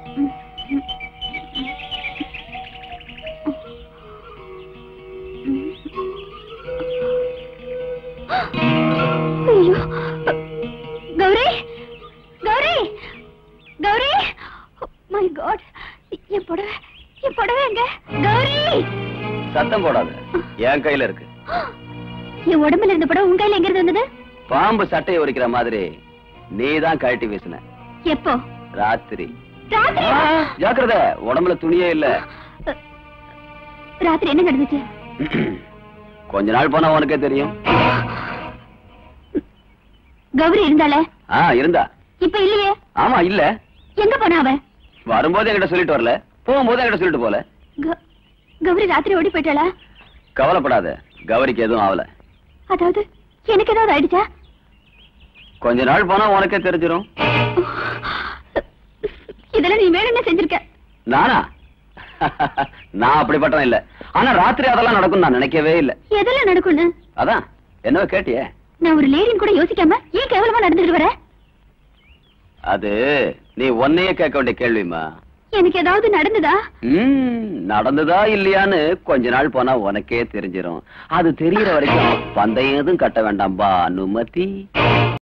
ஐயோ Gowri Gowri Gowri my God என் புடவை என் புடவை எங்க கௌரி சத்தம் போடாத என் கையில இருக்கு என் உடம்புல இருந்த புடவை உங்க கையில எங்க இருந்து வந்தது பாம்பு சட்டையை உரிக்கிற மாதிரி நீதான் கழட்டி வீசின எப்போ ராத்திரி ராத்திரி ஆ, ஜாக்கிரதை உடம்புல துணியே இல்ல ராத்திரி என்ன நடந்துச்சு கொஞ்ச நாள் போனா உனக்கே தெரியும் கௌரி இருந்தாளே ஆ இருந்தா இப்ப இல்லையே ஆமா இல்ல எங்க போனா அவ வரும்போது என்கிட்ட சொல்லிட்டு வரல போகும்போது என்கிட்ட சொல்லிட்டு போல க- கௌரி ராத்திரி ஓடி போயிட்டாளா கவலைப்படாத கௌரிக்கு எதுவும் ஆகல அதாவது எனக்கு ஏதாவது ஆயிடுச்சா கொஞ்ச நாள் போனா உனக்கே தெரிஞ்சிரும் இதெல்லாம் நீ வேணும்னு செஞ்சிருக்க நானா நான் அப்படிப்பட்டவன் இல்ல ஆனா ராத்திரி அதெல்லாம் நடக்கும் நான் நினைக்கவே இல்ல எதெல்லாம் நடக்கும்னு அதான் என்னவோ கேட்டியே நான் ஒரு லேடின்னு கூட யோசிக்காம ஏன் கேவலமா நடந்துட்டு வர அது நீ உன்னையே கேட்க வேண்டிய கேள்விமா எனக்கு ஏதாவது நடந்ததா ம், நடந்ததா இல்லையான்னு கொஞ்ச நாள் போனா உனக்கே தெரிஞ்சிரும் அது தெரியற வரைக்கும் பந்தயம் எதுவும் கட்ட வேண்டாம்பா அனுமதி